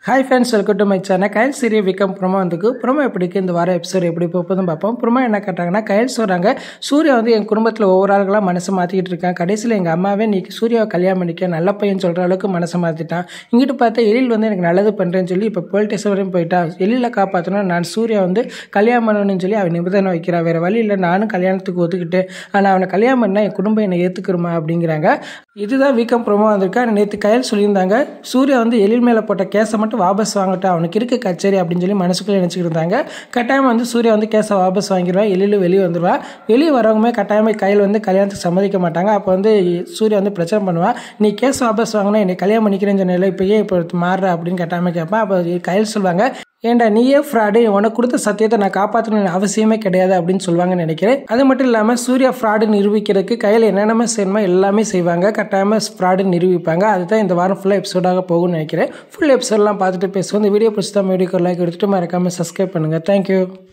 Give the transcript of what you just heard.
hi friends welcome to my channel Kayal சீரிய விக்கம் promo வந்துக்கு ப்ரோமோ எப்படிக்கு இந்த வாரம் எபிசோட் எப்படி போகுதுன்னு பார்ப்போம் ப்ரோமோ என்ன கேட்டாங்கன்னா கயல் சொல்கிறாங்க சூர்யா வந்து என் குடும்பத்தில் ஒவ்வொரு ஆளுகளாக மனசை மாற்றிக்கிட்டு இருக்கான் கடைசியில் எங்கள் அம்மாவே நீ சூர்யாவை கல்யாணம் பண்ணிக்க நல்ல பையன் சொல்கிற அளவுக்கு மனசை மாற்றிட்டான் இங்கிட்டு பார்த்தா எழில் வந்து எனக்கு நல்லது பண்ணுறேன்னு சொல்லி இப்போ போலீஸ் ஸ்டேஷன் வரையும் போயிட்டான் எழில காப்பாற்றணும் நான் சூர்யா வந்து கல்யாணம் பண்ணணும்னு சொல்லி அவன் நிபந்தனை வைக்கிறான் வேறு வழி இல்லை நானும் கல்யாணத்துக்கு ஒத்துக்கிட்டு ஆனால் அவனை கல்யாணம் பண்ணால் என் குடும்பம் என்னை ஏற்றுக்குருமா அப்படிங்கிறாங்க இதுதான் வீக்கம் ப்ரோமோ வந்திருக்கா நேற்று கயல் சொல்லியிருந்தாங்க சூர்யா வந்து எழில் மேலே போட்ட கேஸை மட்டும் வாபஸ் வாங்கட்டும் அவனுக்கு இருக்க கச்சேரி அப்படின்னு சொல்லி மனசுக்குள்ளே நினச்சிக்கிட்டு இருந்தாங்க கட்டாயம் வந்து சூர்யா வந்து கேஸை வாபஸ் வாங்கிடுவா எழில் வெளியே வந்துடுவா வெளியே வரவங்க கட்டாயமாக கையில் வந்து கல்யாணத்துக்கு சம்மதிக்க மாட்டாங்க அப்போ வந்து சூர்யா வந்து பிரச்சனை பண்ணுவா நீ கேஸ் வாபஸ் வாங்கினா என்னை கல்யாணம் பண்ணிக்கிறேன்னு சொன்ன இப்போ ஏன் இப்போ மாறுற அப்படின்னு கட்டாயமாக கேட்பான் அப்போ கையில் சொல்லுவாங்க ஏன்டா நீயே ஃப்ராடு உனக்கு கொடுத்த சத்தியத்தை நான் காப்பாற்றணும்னு அவசியமே கிடையாது அப்படின்னு சொல்லுவாங்கன்னு நினைக்கிறேன் அது மட்டும் இல்லாமல் சூர்யா ஃப்ராடு நிரூபிக்கிறதுக்கு கையில் என்னென்ன செய்யணுமோ எல்லாமே செய்வாங்க கட்டாயமாக ஃப்ராடு நிரூபிப்பாங்க அதுதான் இந்த வாரம் ஃபுல்லாக எபிசோடாக போகும்னு நினைக்கிறேன் ஃபுல் எபிசோட்லாம் பார்த்துட்டு பேசுவோம் இந்த வீடியோ பிடிச்சி தான் வீடியோக்கு லைக் எடுத்துகிட்டு மறக்காமல் சப்ஸ்கிரைப் பண்ணுங்கள் தேங்க்யூ